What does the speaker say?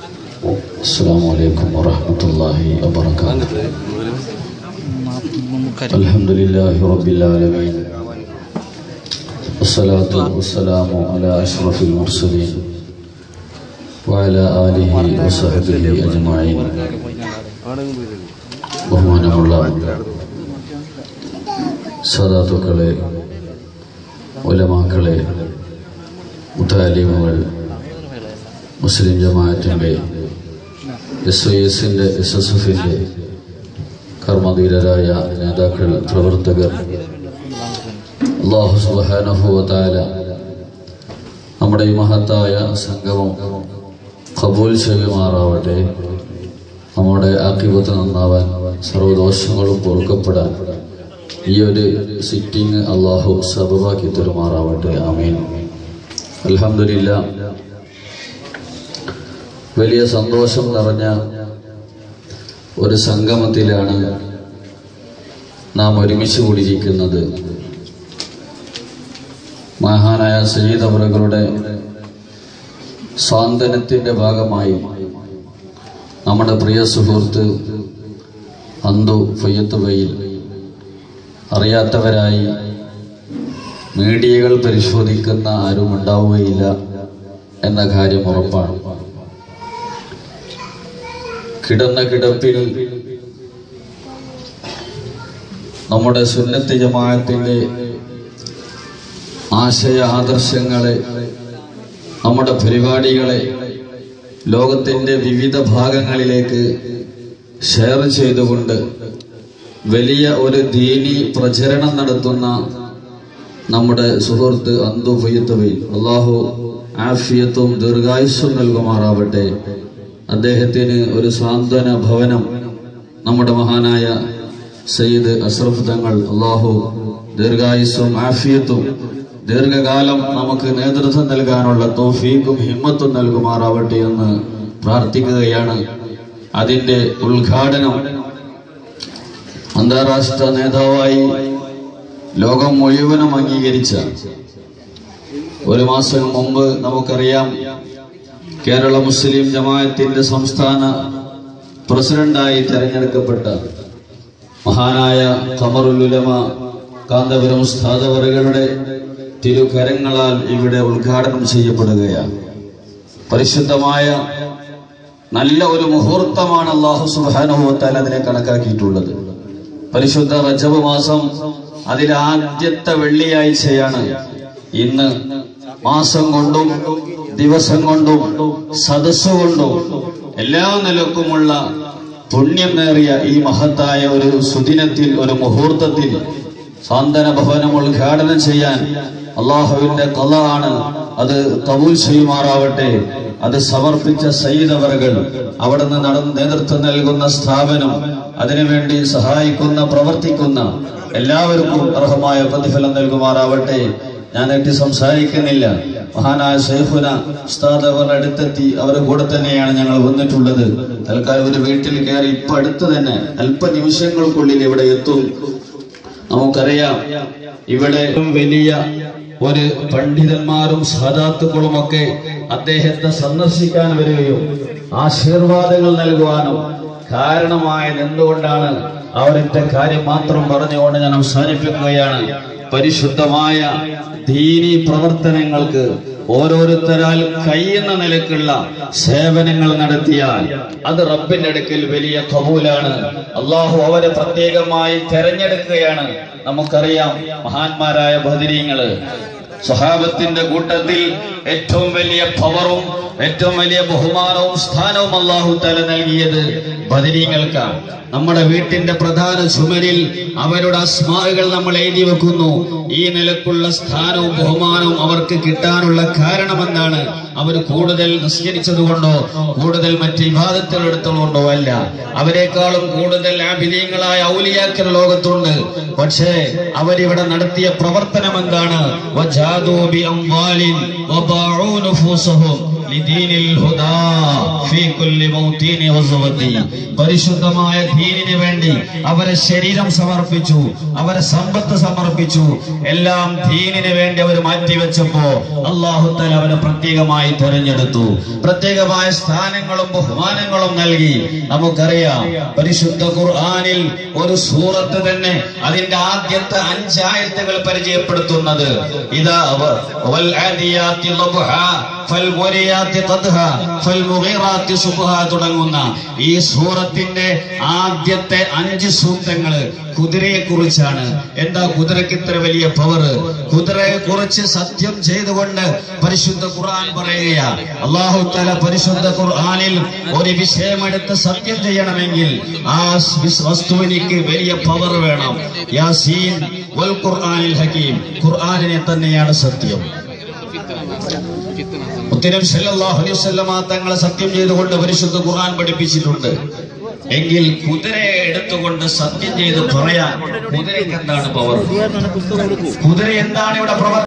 السلام عليكم ورحمة الله وبركاته الحمد لله رب العالمين والصلاة والسلام على أشرف المرسلين وعلى آله وصحبه أجمعين ബഹുമാനമുള്ള സദാത്തുക്കളെ ഉലമാക്കളെ മുത്താലിമുകൾ മുസ്ലിം ജമാഅത്തിൻ്റെ എസ് ഐ എസിൻ്റെ എസ് എസ് എഫിൻ്റെ കർമ്മധീരരായ നേതാക്കൾ പ്രവർത്തകർ അള്ളാഹു സുബാനഹുവതാല നമ്മുടെ ഈ മഹത്തായ സംഗമം കബൂൽ ചെയ്യുമാറാവട്ടെ നമ്മുടെ ആക്കിപത്ത് നന്നാവാൻ സർവദോഷങ്ങളും പൊറുക്കപ്പെടാൻ ഈ ഒരു സിറ്റിംഗ് അള്ളാഹു സബബാക്കി തരുമാറാവട്ടെ ആമീൻ അൽഹംദുലില്ല വലിയ സന്തോഷം നിറഞ്ഞ ഒരു സംഗമത്തിലാണ് നാം ഒരുമിച്ച് കൂടിയിരിക്കുന്നത് മഹാനായ സയ്യിദ് അവറുകളുടെ സ്വാന്തനത്തിന്റെ ഭാഗമായി നമ്മുടെ പ്രിയ സുഹൃത്ത് അന്തു ഫയ്യത്തുബയിൽ അറിയാത്തവരായി മീഡിയകൾ പരിശോധിക്കുന്ന ആരും ഉണ്ടാവുകയില്ല എന്ന കാര്യം ഉറപ്പാണ് കിടന്ന കിടപ്പിൽ നമ്മുടെ സുന്നത്ത് ജമാഅത്തിന്റെ ആശയ ആദർശങ്ങളെ നമ്മുടെ പരിപാടികളെ ലോകത്തിന്റെ വിവിധ ഭാഗങ്ങളിലേക്ക് ഷെയർ ചെയ്തുകൊണ്ട് വലിയ ഒരു ദീനി പ്രചരണം നടത്തുന്ന നമ്മുടെ സുഹൃത്ത് അന്തു ഫയ്യത്തുവയിൽ അള്ളാഹു ആഫിയത്തും ദീർഘായുസ്സും നൽകുമാറാവട്ടെ അദ്ദേഹത്തിന് ഒരു സാന്ത്വന ഭവനം നമ്മുടെ മഹാനായ സയ്യിദ് അഷ്റഫ് തങ്ങൾ അള്ളാഹു ദീർഘായുസ്സും ആഫിയത്തും ദീർഘകാലം നമുക്ക് നേതൃത്വം നൽകാനുള്ള തോഫീക്കും ഹിമ്മത്തും നൽകുമാറാവട്ടെ എന്ന് പ്രാർത്ഥിക്കുകയാണ് അതിന്റെ ഉദ്ഘാടനം അന്താരാഷ്ട്ര നേതാവായി ലോകം മുഴുവനും അംഗീകരിച്ച ഒരു മാസം മുമ്പ് നമുക്കറിയാം കേരള മുസ്ലിം ജമാഅത്തിന്റെ സംസ്ഥാന പ്രസിഡന്റായി തെരഞ്ഞെടുക്കപ്പെട്ട മഹാനായ ഖമറുലുലമ കാന്തപുരം സ്ഥാതവറുകളുടെ തിരുകരങ്ങളാൽ ഇവിടെ ഉദ്ഘാടനം ചെയ്യപ്പെടുകയാണ് പരിശുദ്ധമായ നല്ല ഒരു മുഹൂർത്തമാണ് അള്ളാഹു സുബാനുഭവത്താൽ അതിനെ കണക്കാക്കിയിട്ടുള്ളത് പരിശുദ്ധ റജബ് മാസം അതിലെ ആദ്യത്തെ വെള്ളിയാഴ്ചയാണ് ഇന്ന് മാസം കൊണ്ടും ദിവസം കൊണ്ടും സദസ് കൊണ്ടും എല്ലാ നിലക്കുമുള്ള പുണ്യം നേറിയ ഈ മഹത്തായ ഒരു സുദിനത്തിൽ ഒരു മുഹൂർത്തത്തിൽ സാന്ത്വന ഭവനം ഉദ്ഘാടനം ചെയ്യാൻ അള്ളാഹുവിന്റെ കല ആണ് അത് കബൂൽ ചെയ്യുമാറാവട്ടെ അത് സമർപ്പിച്ച സയ്യിദവറുകൾ അവിടെ നിന്ന് നടന്ന് നേതൃത്വം നൽകുന്ന സ്ഥാപനം അതിനുവേണ്ടി സഹായിക്കുന്ന പ്രവർത്തിക്കുന്ന എല്ലാവർക്കും അർഹമായ പ്രതിഫലം നൽകുമാറാവട്ടെ ഞാൻ എത്തി സംസാരിക്കുന്നില്ല മഹാനായ ഷെയ്ഖുന ഉസ്താദ് അവർ അടുത്തെത്തി അവരുടെ കൂടെ തന്നെയാണ് ഞങ്ങൾ വന്നിട്ടുള്ളത് തൽക്കാലം ഒരു വീട്ടിൽ കയറി ഇപ്പൊ അടുത്ത് തന്നെ അല്പ നിമിഷങ്ങൾക്കുള്ളിൽ ഇവിടെ എത്തും നമുക്കറിയാം ഇവിടെ വലിയ ഒരു പണ്ഡിതന്മാരും സാധാത്തുക്കളും ഒക്കെ അദ്ദേഹത്തെ സന്ദർശിക്കാൻ വരികയും ആശീർവാദങ്ങൾ നൽകുവാനും കാരണമായത് എന്തുകൊണ്ടാണ് അവരുടെ കാര്യം മാത്രം പറഞ്ഞുകൊണ്ട് ഞാൻ അവസാനിപ്പിക്കുകയാണ് പരിശുദ്ധമായ ദീനി പ്രവർത്തനങ്ങൾക്ക് ഓരോരുത്തരാൽ കഴിയുന്ന നിലക്കുള്ള സേവനങ്ങൾ നടത്തിയാൽ അത് റബ്ബിന്റെ അടുക്കൽ വലിയ കബൂലാണ് അള്ളാഹു അവരെ പ്രത്യേകമായി തെരഞ്ഞെടുക്കുകയാണ് നമുക്കറിയാം മഹാന്മാരായ ബദരീങ്ങള് സ്വഹാബത്തിന്റെ കൂട്ടത്തിൽ ഏറ്റവും വലിയ പവറും ഏറ്റവും വലിയ ബഹുമാനവും സ്ഥാനവും അള്ളാഹു തല നൽകിയത് ബദരീങ്ങൾക്കാണ് നമ്മുടെ വീട്ടിന്റെ പ്രധാന ചുമരിൽ അവരുടെ അസ്മാകൾ നമ്മൾ എഴുതി വെക്കുന്നു ഈ നിലക്കുള്ള സ്ഥാനവും ബഹുമാനവും അവർക്ക് കിട്ടാനുള്ള കാരണമെന്താണ് അവർ കൂടുതൽ നിസ്കരിച്ചതുകൊണ്ടോ കൂടുതൽ മറ്റ് വിവാദത്തിൽ എടുത്തതുകൊണ്ടോ അല്ല അവരെക്കാളും കൂടുതൽ ആഭിനീയങ്ങളായ ഔലിയാക്കൽ ലോകത്തുണ്ട് പക്ഷേ അവരിവിടെ നടത്തിയ പ്രവർത്തനം എന്താണ് വജാദൂ ബി അംവാലിൻ വബാഊ നുഫൂസഹും ലിദീനിൽ ഹുദാ ഫീ കുല്ലി മൗതീനി വസവതി പരിശുദ്ധമായ ദീനിന് വേണ്ടി അവരെ ശരീരം സമർപ്പിച്ചു അവരെ സമ്പത്ത് സമർപ്പിച്ചു എല്ലാം ദീനിന് വേണ്ടി അവർ മാറ്റിവെച്ചപ്പോ അള്ളാഹു തആല അവരെ പ്രത്യേകമായി തെരഞ്ഞെടുത്തു പ്രത്യേകമായ സ്ഥാനങ്ങളും ബഹുമാനങ്ങളും നൽകി നമുക്കറിയാം പരിശുദ്ധ ഖുർആനിൽ ഒരു സൂറത്ത് തന്നെ അതിന്റെ ആദ്യത്തെ അഞ്ചായത്തുകൾ പരിചയപ്പെടുത്തുന്നത് ഇതാ വ- വൽ ആദിയാത്തി ളബ്ഹാ, ഫൽമുരിയാത്തി ഖദ്ഹാ, ഫൽമുഗീറാത്തി സുബ്ഹാ തുടങ്ങുന്ന ഈ സൂറത്തിന്റെ ആദ്യത്തെ അഞ്ച് സൂക്തങ്ങള് കുതിരയെ കുറിച്ചാണ് എന്താ കുതിരക്ക് ഇത്ര വലിയ പവർ കുതിരയെ കുറിച്ച് സത്യം ചെയ്തുകൊണ്ട് പരിശുദ്ധ ഖുർആൻ പറയുകയാ അള്ളാഹു തല പരിശുദ്ധ ഖുർആനിൽ ഒരു വിഷയമെടുത്ത് സത്യം ചെയ്യണമെങ്കിൽ ആ വിസ്- വസ്തുവിനിക്ക് വലിയ പവർ വേണം യാസീൻ വൽ ഖുർആനിൽ ഹക്കീം ഖുർആനിനെ തന്നെയാണ് സത്യം ഉത്തരം സല്ലല്ലാഹു അലൈഹി വസല്ലമ തങ്ങളെ സത്യം ചെയ്തുകൊണ്ട് പരിശുദ്ധ ഖുർആൻ പഠിപ്പിച്ചിട്ടുണ്ട് എങ്കിൽ കുതിരയെ എടുത്തുകൊണ്ട് സത്യം ചെയ്ത് പറയാൻ കുതിരയ്ക്ക് എന്താണ് പവർ കുതിര എന്താണ് ഇവിടെ പ്രവർത്തി